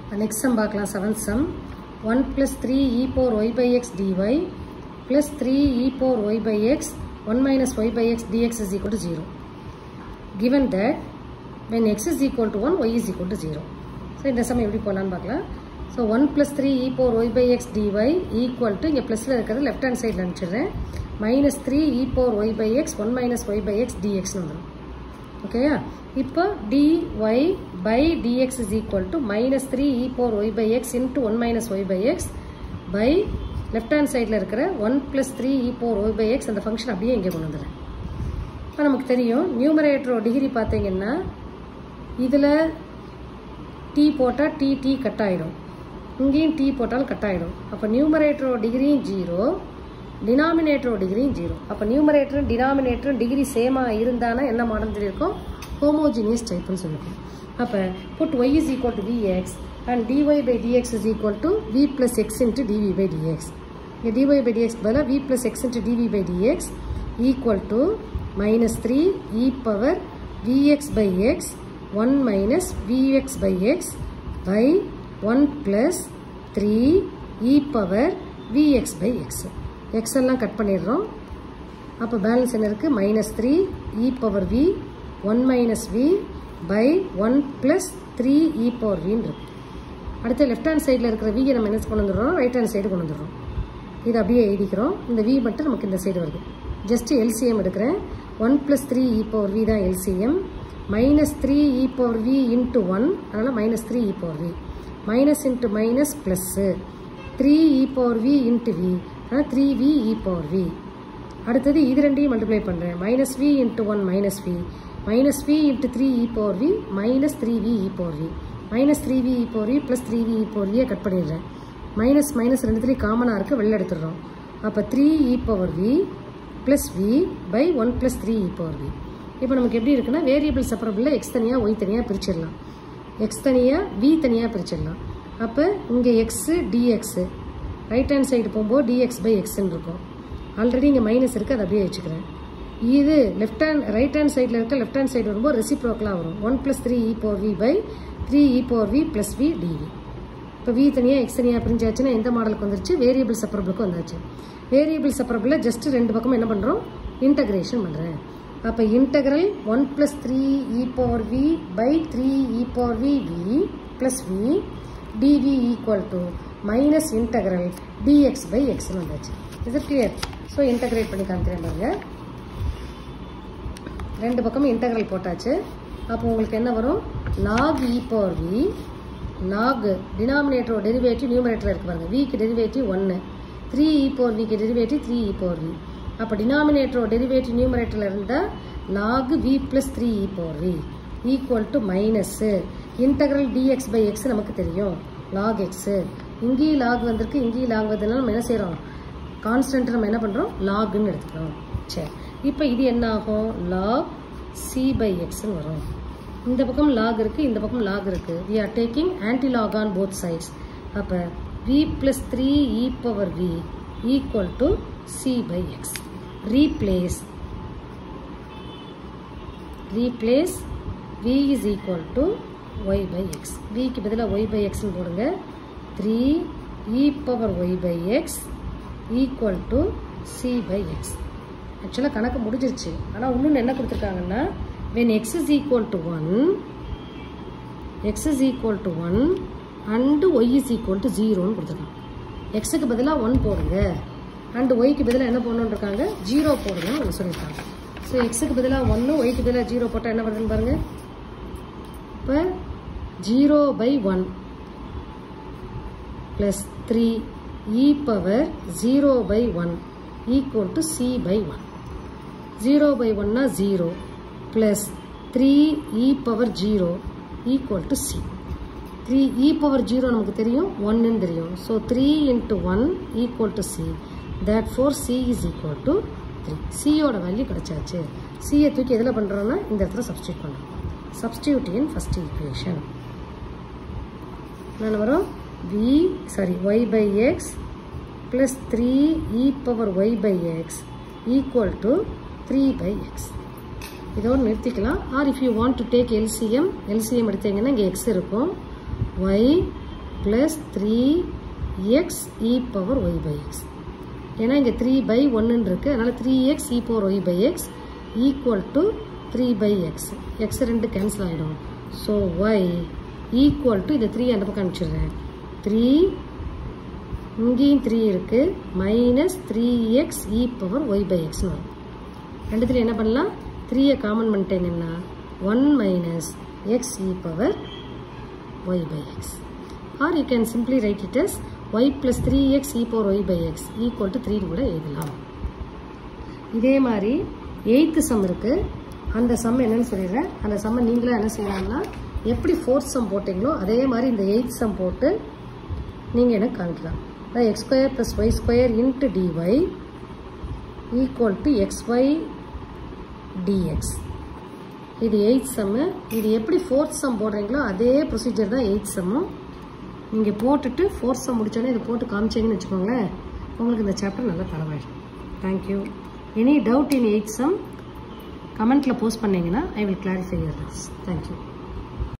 next sum பார்க்கலாம் seventh sum one plus three e four y by x dy plus three e four y by x one minus y by x dx is equal to zero given that when x is equal to one y is equal to zero so இந்த sum எப்படி போகலான்னு பார்க்கலாம் so one plus three e four y by x dy equal to இங்கே ப்ளஸில் இருக்கிறது left hand சைடில் அனுப்பிச்சிடுறேன் minus three e four y by x one minus y by x டிஎக்ஸ்னு வந்துடும் ஓகேயா இப்போ dy by dx is equal to minus 3 e power y by x into 1 minus y by x by left hand sideல இருக்கிற 1 plus 3 e power y by x அந்த function அப்படியே இங்கே கொண்டு வந்துடுறேன் இப்போ நமக்கு தெரியும் நியூமரேட்டரோட டிகிரி பார்த்தீங்கன்னா இதில் t போட்டால் டி டி கட் ஆகிடும் இங்கேயும் t போட்டாலும் கட் ஆகிடும் அப்போ நியூமரேட்டரோட டிகிரியும் ஜீரோ டினாமினேட்டரோட டிகிரியும் ஜீரோ அப்போ நியூமரேட்டரும் டினாமினேட்டரும் டிகிரி சேமாக இருந்தானா என்ன மாடல் சொல்லியிருக்கோம் ஹோமோஜினியஸ் டைப்னு சொல்லியிருக்கோம் அப்போ put y is equal to vx and dy by dx is equal to v plus x into dv by dx இங்கே டிஒய் பை டிஎக்ஸ் பதிலாக v plus x into dv by dx equal to minus three e power vx by x one minus vx by x by one plus three e power vx by x x எல்லாம் cut பண்ணிடுறோம் அப்போ balance என்ன இருக்குது minus three e power v one minus v by one plus three e power வின்னு இருக்கு அடுத்து left hand சைடில் இருக்கிற வியை நம்ம என்ன கொண்டு வந்துடுறோம் ரைட் ஹேண்ட் சைடு கொண்டு வந்துடுறோம் இது அப்படியே எழுதிக்கிறோம் இந்த வி மட்டும் நமக்கு இந்த சைடு வருது ஜஸ்ட் எல்சிஎம் எடுக்கிறேன் one plus three e power v தான் LCM minus three e power v into one அதனால் minus three e power v minus into minus plus three e power v into v ஆனால் three v e power v அடுத்தது இது ரெண்டையும் multiply பண்ணுறேன் minus v into one minus v minus v into three e power v minus three v e power v minus three v e power v plus three v e power வியை cut பண்ணிடுறேன் minus minus ரெண்டுத்துலேயும் காமனாக இருக்குது வெளில எடுத்துடுறோம் அப்போ three e power v plus v by one plus three e power v இப்போ நமக்கு எப்படி இருக்குன்னா வேரியபிள் செப்பரபிளில் எக்ஸ் தனியாக ஒய் தனியாக பிரிச்சிடலாம் எக்ஸ் தனியாக வி தனியாக பிரிச்சிடலாம் அப்போ இங்கே x dx right hand side போகும்போது டிஎக்ஸ் பை எக்ஸ்ன்னு இருக்கும் ஆல்ரெடி இங்கே மைனஸ் இருக்குது அதை அப்படியே வச்சுக்கிறேன் இது லெஃப்ட் ஹேண்ட் ரைட் ஹேண்ட் சைடில் இருக்க லெஃப்ட் ஹேண்ட் சைடு வரும்போது ரெசிப்ரோக்கலாக வரும் one plus three e four v by three e four v plus v dv இப்போ வி தனியாக எக்ஸ் தனியாக பிரிஞ்சாச்சுன்னா எந்த மாடலுக்கு வந்துருச்சு வேரியபிள் செப்பரபிளுக்கு வந்தாச்சு வேரியபிள் செப்பரபிளில் ஜஸ்ட் ரெண்டு பக்கம் என்ன பண்ணுறோம் இன்டகிரேஷன் பண்ணுறேன் அப்போ integral one plus three e power v by three e power v v plus v dv equal to minus integral dx by எக்ஸ்னு வந்தாச்சு இது கிளியர் ஸோ இன்டகிரேட் பண்ணி காமிக்கிறேன் பாருங்க ரெண்டு பக்கமும் இன்டகிரல் போட்டாச்சு அப்போ உங்களுக்கு என்ன வரும் log e power v log டினாமினேட்டரோட டெரிவேட்டிவ் நியூமரேட்டர் இருக்கு பாருங்க விக்கு டெரிவேட்டிவ் ஒன்று த்ரீ இ பவர் விக்கு derivative three e power v அப்போ டினாமினேட்டரோட டெரிவேட்டிவ் நியூமரேட்டரில் இருந்தால் log v plus three e power v equal to minus integral dx by x நமக்கு தெரியும் லாக் எக்ஸு இங்கேயும் லாக் வந்திருக்கு இங்கேயும் லாக் வந்ததுனால நம்ம என்ன செய்கிறோம் கான்ஸ்டன்ட் நம்ம என்ன பண்ணுறோம் லாக்னு எடுத்துக்கிறோம் சரி இப்போ இது என்ன ஆகும் லாக் சி பை எக்ஸ்னு வரும் இந்த பக்கம் லாக் இருக்குது இந்த பக்கம் லாக் இருக்குது we are taking anti log on both sides அப்போ v plus three e power v equal to c by x replace replace v is equal to y by x vக்கு பதிலாக y by x போடுங்க 3 e power y by x equal to c by x ஆக்சுவலாக கணக்கு முடிஞ்சிருச்சு ஆனால் இன்னொன்று என்ன கொடுத்துருக்காங்கன்னா when x is equal to 1 x is equal to 1 and y is equal to 0ன்னு கொடுத்துருக்காங்க எக்ஸுக்கு பதிலாக ஒன் போடுங்க அண்ட் ஒய்க்கு பதிலாக என்ன போடணுன்னு இருக்காங்க ஜீரோ போடுங்கன்னு அவங்க சொல்லியிருக்காங்க ஸோ எக்ஸுக்கு பதிலாக ஒன்று ஒய்க்கு பதிலாக ஜீரோ போட்டால் என்ன வருதுன்னு பாருங்கள் இப்போ zero by one plus three e power zero by one equal to c by one zero by ஒன்னா zero plus three e power zero equal to c three e power zero நமக்கு தெரியும் ஒன்னு தெரியும் so three into one equal to c that four c is equal to three சியோட value கிடைச்சாச்சு சியை தூக்கி எதில் பண்ணுறோன்னா இந்த இடத்துல சப்ஸ்டியூட் பண்ணுறோம் substitute in first equation என்ன வரும் v sorry y by x plus 3 e power y by x equal to 3 by x இதோடு நிறுத்திக்கலாம் or if you want to take LCM LCM எடுத்தீங்கன்னா இங்கே எக்ஸ் இருக்கும் y plus three x e power y by x ஏன்னா இங்கே three by ஒன்றுன்னு இருக்குது அதனால் three x e power y by x equal to three by x x ரெண்டு cancel ஆகிடும் ஸோ ஒய் ஈக்குவல் டு இந்த த்ரீ அந்த பக்கம் அனுப்பிச்சிடுறேன் த்ரீ இங்கேயும் த்ரீ இருக்குது minus three x e power y by எக்ஸ்னு வரும் ரெண்டுத்துல என்ன பண்ணலாம் த்ரீயை காமன் பண்ணிட்டேங்கன்னா one minus x e power y by x or you can simply write it as y plus three x e power y by x equal to three கூட எழுதலாம் இதே மாதிரி எயித்து சம் இருக்குது அந்த சம் என்னன்னு சொல்லிடுறேன் அந்த சம்மை நீங்களும் என்ன செய்யலாம்னா எப்படி ஃபோர்த் சம் போட்டிங்களோ அதே மாதிரி இந்த எயித் சம் போட்டு நீங்கள் எனக்கு காமிக்கலாம் அதாவது x square plus y square into dy equal to xy dx இது எயித் சம்மு இது எப்படி ஃபோர்த் சம் போடுறீங்களோ அதே ப்ரொசீஜர் தான் எயித் சம்மும் நீங்கள் போட்டுட்டு ஃபோர்த் சம் முடிச்சோடனே இதை போட்டு காமிச்சிங்கன்னு வச்சுக்கோங்களேன் உங்களுக்கு இந்த சாப்டர் நல்லா தரவாயிடும் thank you any doubt in eight sum கமெண்ட்டில் போஸ்ட் பண்ணிங்கன்னா I will clarify your thank you